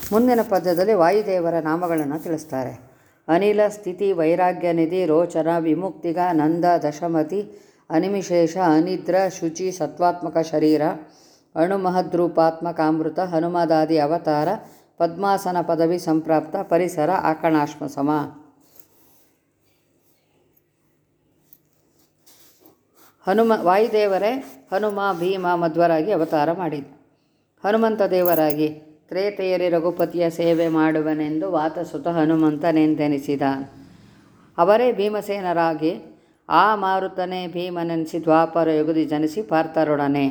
ಮುಂದಿನ ಪದ್ಯದಲ್ಲಿ ವಾಯುದೇವರ ನಾಮಗಳನ್ನು ತಿಳಿಸ್ತಾರೆ ಅನಿಲ ಸ್ಥಿತಿ ವೈರಾಗ್ಯ ನಿಧಿ ರೋಚನ ವಿಮುಕ್ತಿಗ ನಂದ ದಶಮತಿ ಅನಿಮಿಶೇಷ ಅನಿದ್ರ ಶುಚಿ ಸತ್ವಾತ್ಮಕ ಶರೀರ ಅಣುಮಹದ್ರೂಪಾತ್ಮಕಾಮೃತ ಹನುಮದಾದಿ ಅವತಾರ ಪದ್ಮಾಸನ ಪದವಿ ಸಂಪ್ರಾಪ್ತ ಪರಿಸರ ಆಕಣಾಶ್ಮ ಸಮ ಹನುಮ ವಾಯುದೇವರೇ ಹನುಮ ಭೀಮ ಮಧ್ವರಾಗಿ ಅವತಾರ ಮಾಡಿದ ಹನುಮಂತ ದೇವರಾಗಿ ತ್ರೇತೆಯರಿ ರಘುಪತಿಯ ಸೇವೆ ಮಾಡುವನೆಂದು ವಾತಸುತ ಹನುಮಂತನೆಂದೆನಿಸಿದ ಅವರೇ ಭೀಮಸೇನರಾಗಿ ಆ ಮಾರುತನೇ ಭೀಮನೆನಿಸಿ ದ್ವಾಪರ ಯುಗದಿ ಜನಿಸಿ ಪಾರ್ಥರೊಡನೆ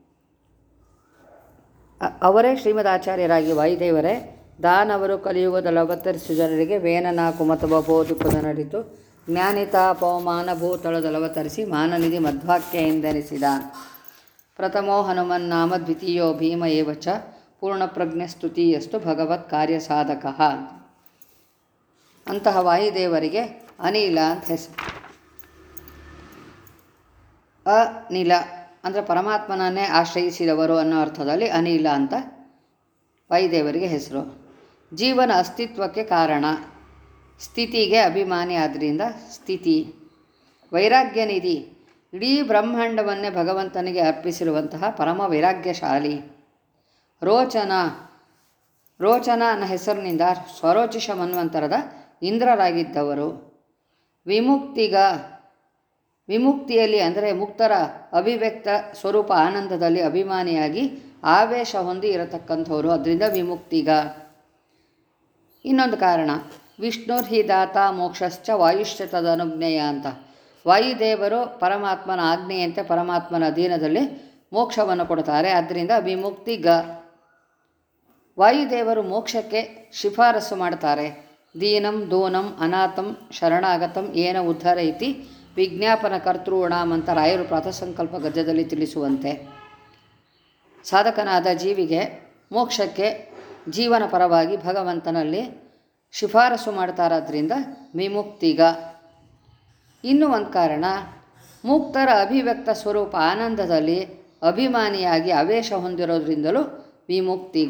ಅ- ಅವರೇ ಶ್ರೀಮದ್ ಆಚಾರ್ಯರಾಗಿ ವಾಯುದೇವರೇ ದಾನವರು ಕಲಿಯುಗದಲ್ಲಿ ಅವತರಿಸಿದ ಜನರಿಗೆ ವೇನನ ಕುಮತವ ಬೋಧುಕದ ನಡಿತು ಜ್ಞಾನಿತ ಪವಮಾನ ಭೂತಳದಲ್ಲಿ ಅವತರಿಸಿ ಮಾನನಿಧಿ ಮಧ್ವಾಕ್ಯ ಎಂದೆನಿಸಿದ ಪ್ರಥಮೋ ಹನುಮನ್ನಾಮ ದ್ವಿತೀಯೋ ಭೀಮ ಏವ ಚ ಪೂರ್ಣಪ್ರಜ್ಞೆ ಸ್ತುತಿಯಸ್ತು ಭಗವತ್ ಕಾರ್ಯ ಸಾಧಕ ಅಂತಹ ವಾಯುದೇವರಿಗೆ ಅನಿಲ ಅಂತ ಹೆಸರು ಅನಿಲ ಅಂದರೆ ಪರಮಾತ್ಮನನ್ನೇ ಆಶ್ರಯಿಸಿದವರು ಅನ್ನೋ ಅರ್ಥದಲ್ಲಿ ಅನಿಲ ಅಂತ ವಾಯುದೇವರಿಗೆ ಹೆಸರು ಜೀವನ ಅಸ್ತಿತ್ವಕ್ಕೆ ಕಾರಣ ಸ್ಥಿತಿಗೆ ಅಭಿಮಾನಿ ಆದ್ದರಿಂದ ಸ್ಥಿತಿ ವೈರಾಗ್ಯ ನಿಧಿ ಇಡೀ ಬ್ರಹ್ಮಾಂಡವನ್ನೇ ಭಗವಂತನಿಗೆ ಅರ್ಪಿಸಿರುವಂತಹ ಪರಮ ವೈರಾಗ್ಯಶಾಲಿ ರೋಚನ ರೋಚನ ಅನ್ನೋ ಹೆಸರಿನಿಂದ ಸ್ವರೋಚಿಷ ಮನ್ವಂತರದ ಇಂದ್ರರಾಗಿದ್ದವರು ವಿಮುಕ್ತಿಗ ವಿಮುಕ್ತಿಯಲ್ಲಿ ಅಂದರೆ ಮುಕ್ತರ ಅಭಿವ್ಯಕ್ತ ಸ್ವರೂಪ ಆನಂದದಲ್ಲಿ ಅಭಿಮಾನಿಯಾಗಿ ಆವೇಶ ಹೊಂದಿ ಇರತಕ್ಕಂಥವ್ರು ಅದರಿಂದ ವಿಮುಕ್ತಿಗ ಇನ್ನೊಂದು ಕಾರಣ ವಿಷ್ಣುರ್ ಹಿ ದಾತ ಮೋಕ್ಷಶ್ಚ ವಾಯುಶ್ಚ ತದನುಜ್ಞೇಯ ಅಂತ ವಾಯುದೇವರು ಪರಮಾತ್ಮನ ಆಜ್ಞೆಯಂತೆ ಪರಮಾತ್ಮನ ಅಧೀನದಲ್ಲಿ ಮೋಕ್ಷವನ್ನು ಕೊಡ್ತಾರೆ ಆದ್ದರಿಂದ ವಿಮುಕ್ತಿಗ ವಾಯುದೇವರು ಮೋಕ್ಷಕ್ಕೆ ಶಿಫಾರಸು ಮಾಡ್ತಾರೆ ದೀನಂ ದೂನಂ ಅನಾಥಂ ಶರಣಾಗತಂ ಏನ ಉದ್ಧರೈತಿ ವಿಜ್ಞಾಪನ ಕರ್ತೃಣಾಮ್ ಅಂತ ರಾಯರು ಪ್ರಾತಸಂಕಲ್ಪ ಗದ್ಯದಲ್ಲಿ ತಿಳಿಸುವಂತೆ ಸಾಧಕನಾದ ಜೀವಿಗೆ ಮೋಕ್ಷಕ್ಕೆ ಜೀವನ ಪರವಾಗಿ ಭಗವಂತನಲ್ಲಿ ಶಿಫಾರಸು ಮಾಡ್ತಾರಾದ್ರಿಂದ ವಿಮುಕ್ತಿಗ ಇನ್ನೂ ಒಂದು ಕಾರಣ ಮುಕ್ತರ ಅಭಿವ್ಯಕ್ತ ಸ್ವರೂಪ ಆನಂದದಲ್ಲಿ ಅಭಿಮಾನಿಯಾಗಿ ಆವೇಶ ಹೊಂದಿರೋದ್ರಿಂದಲೂ ವಿಮುಕ್ತಿಗ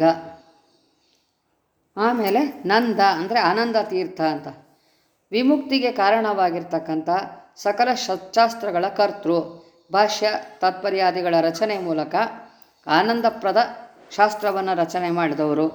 ಆಮೇಲೆ ನಂದ ಅಂದರೆ ಆನಂದ ತೀರ್ಥ ಅಂತ ವಿಮುಕ್ತಿಗೆ ಕಾರಣವಾಗಿರ್ತಕ್ಕಂಥ ಸಕಲ ಶಸ್ತ್ರಾಸ್ತ್ರಗಳ ಕರ್ತೃ ಭಾಷ್ಯ ತಾತ್ಪರ್ಯಾದಿಗಳ ರಚನೆ ಮೂಲಕ ಆನಂದಪ್ರದ ಶಾಸ್ತ್ರವನ್ನು ರಚನೆ ಮಾಡಿದವರು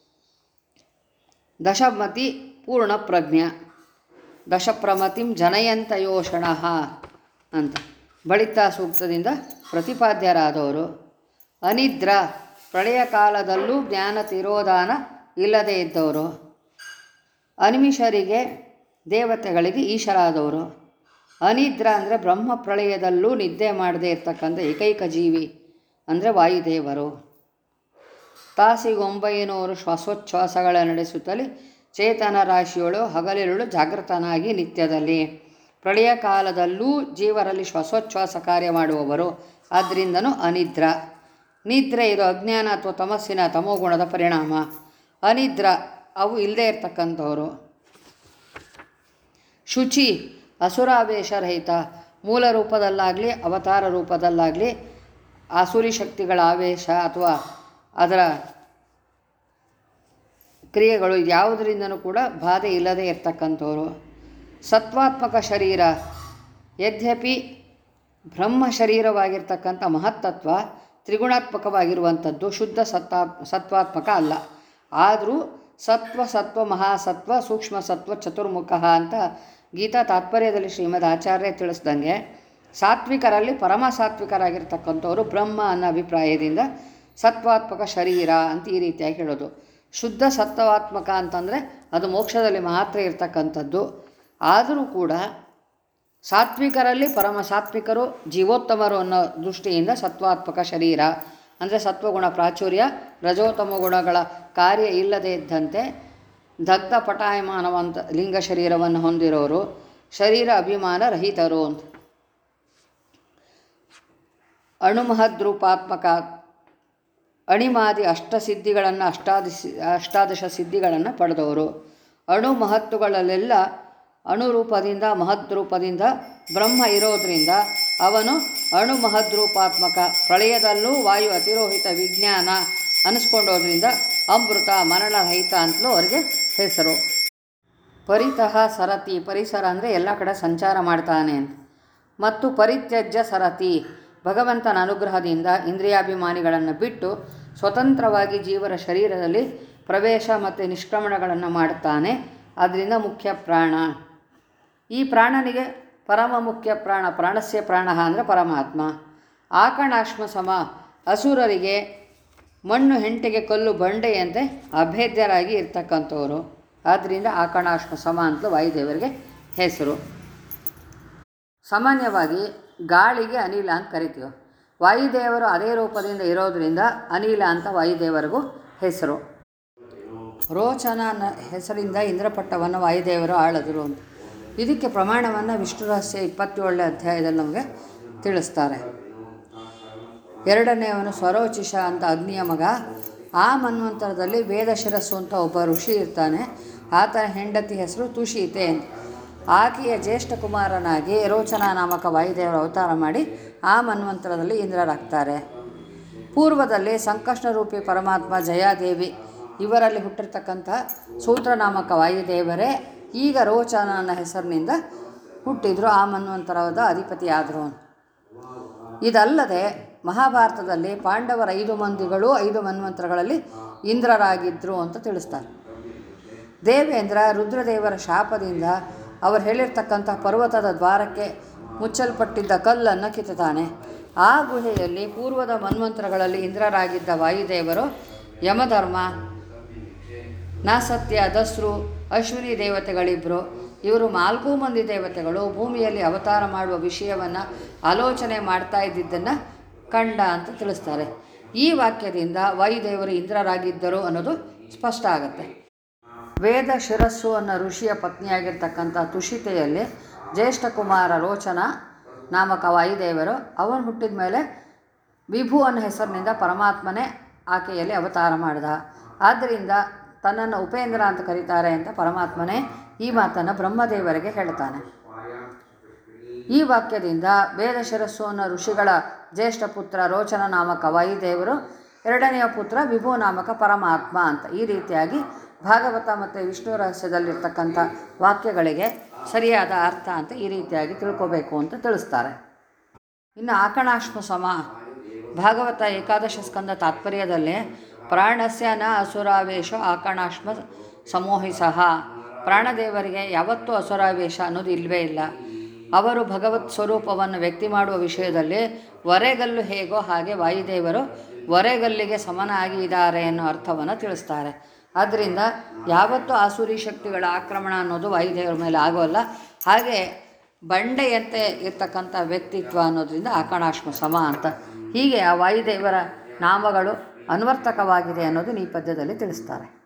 ದಶಮತಿ ಪೂರ್ಣ ಪ್ರಜ್ಞ ದಶಪ್ರಮತಿಂ ಜನಯಂತ ಯೋಷಣ ಅಂತ ಬಳಿತ ಸೂಕ್ತದಿಂದ ಪ್ರತಿಪಾದ್ಯರಾದವರು ಅನಿದ್ರ ಪ್ರಳಯ ಕಾಲದಲ್ಲೂ ಜ್ಞಾನ ತಿರೋಧಾನ ಇಲ್ಲದೇ ಇದ್ದವರು ಅನಿಮಿಷರಿಗೆ ದೇವತೆಗಳಿಗೆ ಈಶರಾದವರು ಅನಿದ್ರ ಅಂದರೆ ಬ್ರಹ್ಮ ಪ್ರಳಯದಲ್ಲೂ ನಿದ್ದೆ ಮಾಡದೇ ಇರ್ತಕ್ಕಂಥ ಏಕೈಕ ಜೀವಿ ಅಂದರೆ ವಾಯುದೇವರು ತಾಸಿಗೊಂಬೈನೂರು ಶ್ವಾಸೋಚ್ಛ್ವಾಸಗಳ ನಡೆಸುತ್ತಲೇ ಚೇತನ ರಾಶಿಯಳು ಹಗಲಿರುಳು ಜಾಗೃತನಾಗಿ ನಿತ್ಯದಲ್ಲಿ ಪ್ರಳಯ ಕಾಲದಲ್ಲೂ ಜೀವರಲ್ಲಿ ಶ್ವಾಸೋಚ್ಛ್ವಾಸ ಕಾರ್ಯ ಮಾಡುವವರು ಆದ್ದರಿಂದನೂ ಅನಿದ್ರ ನಿದ್ರೆ ಇದು ಅಜ್ಞಾನ ಅಥವಾ ತಮಸ್ಸಿನ ತಮೋಗುಣದ ಪರಿಣಾಮ ಅನಿದ್ರ ಅವು ಇಲ್ಲದೇ ಇರ್ತಕ್ಕಂಥವರು ಶುಚಿ ಅಸುರಾವೇಶರಹಿತ ಮೂಲ ರೂಪದಲ್ಲಾಗಲಿ ಅವತಾರ ರೂಪದಲ್ಲಾಗಲಿ ಆಸುರಿ ಶಕ್ತಿಗಳ ಆವೇಶ ಅಥವಾ ಅದರ ಕ್ರಿಯೆಗಳು ಯಾವುದರಿಂದನೂ ಕೂಡ ಬಾಧೆ ಇಲ್ಲದೆ ಇರ್ತಕ್ಕಂಥವ್ರು ಸತ್ವಾತ್ಮಕ ಶರೀರ ಯದ್ಯಪಿ ಬ್ರಹ್ಮ ಶರೀರವಾಗಿರ್ತಕ್ಕಂಥ ಮಹತ್ತತ್ವ ತ್ರಿಗುಣಾತ್ಮಕವಾಗಿರುವಂಥದ್ದು ಶುದ್ಧ ಸತ್ತಾ ಸತ್ವಾತ್ಮಕ ಅಲ್ಲ ಆದರೂ ಸತ್ವ ಸತ್ವ ಮಹಾಸತ್ವ ಸೂಕ್ಷ್ಮ ಸತ್ವ ಚತುರ್ಮುಖ ಅಂತ ಗೀತಾ ತಾತ್ಪರ್ಯದಲ್ಲಿ ಶ್ರೀಮದ್ ಆಚಾರ್ಯ ತಿಳಿಸ್ದಂಗೆ ಸಾತ್ವಿಕರಲ್ಲಿ ಪರಮ ಸಾತ್ವಿಕರಾಗಿರ್ತಕ್ಕಂಥವ್ರು ಬ್ರಹ್ಮ ಅನ್ನೋ ಅಭಿಪ್ರಾಯದಿಂದ ಸತ್ವಾತ್ಮಕ ಶರೀರ ಅಂತ ಈ ರೀತಿಯಾಗಿ ಹೇಳೋದು ಶುದ್ಧ ಸತ್ವಾತ್ಮಕ ಅಂತಂದರೆ ಅದು ಮೋಕ್ಷದಲ್ಲಿ ಮಾತ್ರ ಇರ್ತಕ್ಕಂಥದ್ದು ಆದರೂ ಕೂಡ ಸಾತ್ವಿಕರಲ್ಲಿ ಪರಮ ಸಾತ್ವಿಕರು ಜೀವೋತ್ತಮರು ಅನ್ನೋ ದೃಷ್ಟಿಯಿಂದ ಸತ್ವಾತ್ಮಕ ಶರೀರ ಅಂದರೆ ಸತ್ವಗುಣ ಪ್ರಾಚುರ್ಯ ರಜೋತ್ತಮ ಗುಣಗಳ ಕಾರ್ಯ ಇಲ್ಲದೇ ಇದ್ದಂತೆ ದಗ್ಧ ಪಟಾಯಮಾನವಂತ ಲಿಂಗ ಶರೀರವನ್ನು ಹೊಂದಿರೋರು ಶರೀರ ಅಭಿಮಾನ ರಹಿತರು ಅಂತ ಅಣುಮಹದ್ರೂಪಾತ್ಮಕ ಅಣಿಮಾದಿ ಅಷ್ಟಸಿದ್ಧಿಗಳನ್ನು ಅಷ್ಟಾದಶ ಅಷ್ಟಾದಶ ಸಿದ್ಧಿಗಳನ್ನು ಪಡೆದವರು ಅಣು ಮಹತ್ತುಗಳಲ್ಲೆಲ್ಲ ಅಣುರೂಪದಿಂದ ಮಹದ್ರೂಪದಿಂದ ಬ್ರಹ್ಮ ಇರೋದರಿಂದ ಅವನು ಅಣು ಮಹದ್ರೂಪಾತ್ಮಕ ಪ್ರಳಯದಲ್ಲೂ ವಾಯು ಅತಿರೋಹಿತ ವಿಜ್ಞಾನ ಅನಿಸ್ಕೊಂಡೋದ್ರಿಂದ ಅಮೃತ ಮರಣರಹಿತ ಅಂತಲೂ ಅವರಿಗೆ ಹೆಸರು ಪರಿತಃ ಸರತಿ ಪರಿಸರ ಅಂದರೆ ಎಲ್ಲ ಕಡೆ ಸಂಚಾರ ಮಾಡ್ತಾನೆ ಅಂತ ಮತ್ತು ಪರಿತ್ಯಜ್ಯ ಸರತಿ ಭಗವಂತನ ಅನುಗ್ರಹದಿಂದ ಇಂದ್ರಿಯಾಭಿಮಾನಿಗಳನ್ನು ಬಿಟ್ಟು ಸ್ವತಂತ್ರವಾಗಿ ಜೀವರ ಶರೀರದಲ್ಲಿ ಪ್ರವೇಶ ಮತ್ತು ನಿಷ್ಕ್ರಮಣಗಳನ್ನು ಮಾಡುತ್ತಾನೆ ಅದರಿಂದ ಮುಖ್ಯ ಪ್ರಾಣ ಈ ಪ್ರಾಣನಿಗೆ ಪರಮ ಮುಖ್ಯ ಪ್ರಾಣ ಪ್ರಾಣಸ್ಯ ಪ್ರಾಣ ಅಂದರೆ ಪರಮಾತ್ಮ ಆಕಣಾಶ್ಮ ಸಮ ಅಸುರರಿಗೆ ಮಣ್ಣು ಹೆಂಟೆಗೆ ಕಲ್ಲು ಬಂಡೆಯಂತೆ ಅಭೇದ್ಯರಾಗಿ ಇರ್ತಕ್ಕಂಥವ್ರು ಆದ್ದರಿಂದ ಆಕಣಾಶ್ಮ ಸಮ ಅಂತ ವಾಯುದೇವರಿಗೆ ಹೆಸರು ಸಾಮಾನ್ಯವಾಗಿ ಗಾಳಿಗೆ ಅನಿಲ ಅಂತ ಕರಿತೀವಿ ವಾಯುದೇವರು ಅದೇ ರೂಪದಿಂದ ಇರೋದರಿಂದ ಅನಿಲ ಅಂತ ವಾಯುದೇವರಿಗೂ ಹೆಸರು ರೋಚನ ನ ಹೆಸರಿಂದ ಇಂದ್ರಪಟ್ಟವನ್ನು ವಾಯುದೇವರು ಆಳಿದ್ರು ಅಂತ ಇದಕ್ಕೆ ಪ್ರಮಾಣವನ್ನು ವಿಷ್ಣು ರಹಸ್ಯ ಇಪ್ಪತ್ತೇಳನೇ ಅಧ್ಯಾಯದಲ್ಲಿ ನಮಗೆ ತಿಳಿಸ್ತಾರೆ ಎರಡನೆಯವನು ಸ್ವರೋಚಿಷ ಅಂತ ಅಗ್ನಿಯ ಮಗ ಆ ಮನ್ವಂತರದಲ್ಲಿ ವೇದ ಶಿರಸ್ಸು ಅಂತ ಒಬ್ಬ ಋಷಿ ಇರ್ತಾನೆ ಆತನ ಹೆಂಡತಿ ಹೆಸರು ತುಷೀತೆ ಅಂತ ಆಕೆಯ ಜ್ಯೇಷ್ಠ ಕುಮಾರನಾಗಿ ರೋಚನ ನಾಮಕ ವಾಯುದೇವರು ಅವತಾರ ಮಾಡಿ ಆ ಮನ್ವಂತರದಲ್ಲಿ ಇಂದ್ರರಾಗ್ತಾರೆ ಪೂರ್ವದಲ್ಲಿ ಸಂಕಷ್ಟರೂಪಿ ಪರಮಾತ್ಮ ಜಯಾದೇವಿ ಇವರಲ್ಲಿ ಹುಟ್ಟಿರ್ತಕ್ಕಂಥ ಸೂತ್ರನಾಮಕ ವಾಯುದೇವರೇ ಈಗ ರೋಚನ ಅನ್ನೋ ಹೆಸರಿನಿಂದ ಹುಟ್ಟಿದ್ರು ಆ ಮನ್ವಂತರದ ಅಧಿಪತಿಯಾದರು ಅಂತ ಇದಲ್ಲದೆ ಮಹಾಭಾರತದಲ್ಲಿ ಪಾಂಡವರ ಐದು ಮಂದಿಗಳು ಐದು ಮನ್ವಂತರಗಳಲ್ಲಿ ಇಂದ್ರರಾಗಿದ್ದರು ಅಂತ ತಿಳಿಸ್ತಾರೆ ದೇವೇಂದ್ರ ರುದ್ರದೇವರ ಶಾಪದಿಂದ ಅವರು ಹೇಳಿರ್ತಕ್ಕಂಥ ಪರ್ವತದ ದ್ವಾರಕ್ಕೆ ಮುಚ್ಚಲ್ಪಟ್ಟಿದ್ದ ಕಲ್ಲನ್ನು ಕಿತ್ತುತ್ತಾನೆ ಆ ಗುಹೆಯಲ್ಲಿ ಪೂರ್ವದ ಮನ್ವಂತರಗಳಲ್ಲಿ ಇಂದ್ರರಾಗಿದ್ದ ವಾಯುದೇವರು ಯಮಧರ್ಮ ನಾಸತ್ಯ ದಸ್ರು ಅಶ್ವಿನಿ ದೇವತೆಗಳಿಬ್ಬರು ಇವರು ನಾಲ್ಕು ಮಂದಿ ದೇವತೆಗಳು ಭೂಮಿಯಲ್ಲಿ ಅವತಾರ ಮಾಡುವ ವಿಷಯವನ್ನು ಆಲೋಚನೆ ಮಾಡ್ತಾ ಇದ್ದಿದ್ದನ್ನು ಕಂಡ ಅಂತ ತಿಳಿಸ್ತಾರೆ ಈ ವಾಕ್ಯದಿಂದ ವಾಯುದೇವರು ಇಂದ್ರರಾಗಿದ್ದರು ಅನ್ನೋದು ಸ್ಪಷ್ಟ ಆಗುತ್ತೆ ವೇದ ಶಿರಸ್ಸು ಅನ್ನೋ ಋಷಿಯ ಪತ್ನಿಯಾಗಿರ್ತಕ್ಕಂಥ ತುಷಿತೆಯಲ್ಲಿ ಜ್ಯೇಷ್ಠ ಕುಮಾರ ರೋಚನ ನಾಮಕ ವಾಯುದೇವರು ಅವನು ಹುಟ್ಟಿದ ಮೇಲೆ ವಿಭು ಅನ್ನೋ ಹೆಸರಿನಿಂದ ಪರಮಾತ್ಮನೇ ಆಕೆಯಲ್ಲಿ ಅವತಾರ ಮಾಡಿದ ಆದ್ದರಿಂದ ತನ್ನನ್ನು ಉಪೇಂದ್ರ ಅಂತ ಕರೀತಾರೆ ಅಂತ ಪರಮಾತ್ಮನೇ ಈ ಮಾತನ್ನು ಬ್ರಹ್ಮದೇವರಿಗೆ ಹೇಳ್ತಾನೆ ಈ ವಾಕ್ಯದಿಂದ ವೇದ ಶಿರಸ್ಸು ಅನ್ನೋ ಋಷಿಗಳ ಜ್ಯೇಷ್ಠ ಪುತ್ರ ರೋಚನ ನಾಮಕ ವಾಯುದೇವರು ಎರಡನೆಯ ಪುತ್ರ ವಿಭು ನಾಮಕ ಪರಮಾತ್ಮ ಅಂತ ಈ ರೀತಿಯಾಗಿ ಭಾಗವತ ಮತ್ತು ವಿಷ್ಣು ರಹಸ್ಯದಲ್ಲಿರ್ತಕ್ಕಂಥ ವಾಕ್ಯಗಳಿಗೆ ಸರಿಯಾದ ಅರ್ಥ ಅಂತ ಈ ರೀತಿಯಾಗಿ ತಿಳ್ಕೋಬೇಕು ಅಂತ ತಿಳಿಸ್ತಾರೆ ಇನ್ನು ಆಕಣಾಶ್ಮ ಸಮ ಭಾಗವತ ಏಕಾದಶ ಸ್ಕಂದ ತಾತ್ಪರ್ಯದಲ್ಲಿ ಪ್ರಾಣಸ್ಯ ನ ಅಸುರಾವೇಶ ಆಕಣಾಶ್ಮ ಸಮೋಹಿಸಃ ಪ್ರಾಣದೇವರಿಗೆ ಯಾವತ್ತೂ ಅಸುರಾವೇಶ ಅನ್ನೋದು ಇಲ್ಲವೇ ಇಲ್ಲ ಅವರು ಭಗವತ್ ಸ್ವರೂಪವನ್ನು ವ್ಯಕ್ತಿ ಮಾಡುವ ವಿಷಯದಲ್ಲಿ ವರೆಗಲ್ಲು ಹೇಗೋ ಹಾಗೆ ವಾಯುದೇವರು ವರೆಗಲ್ಲಿಗೆ ಸಮನಾಗಿ ಇದ್ದಾರೆ ಅನ್ನೋ ಅರ್ಥವನ್ನು ತಿಳಿಸ್ತಾರೆ ಆದ್ದರಿಂದ ಯಾವತ್ತೂ ಆಸುರಿ ಶಕ್ತಿಗಳ ಆಕ್ರಮಣ ಅನ್ನೋದು ವಾಯುದೇವರ ಮೇಲೆ ಆಗೋಲ್ಲ ಹಾಗೆ ಬಂಡೆಯಂತೆ ಇರ್ತಕ್ಕಂಥ ವ್ಯಕ್ತಿತ್ವ ಅನ್ನೋದ್ರಿಂದ ಆಕಣಾಶ್ಮ ಸಮ ಅಂತ ಹೀಗೆ ಆ ವಾಯುದೇವರ ನಾಮಗಳು ಅನ್ವರ್ಥಕವಾಗಿದೆ ಅನ್ನೋದು ಈ ಪದ್ಯದಲ್ಲಿ ತಿಳಿಸ್ತಾರೆ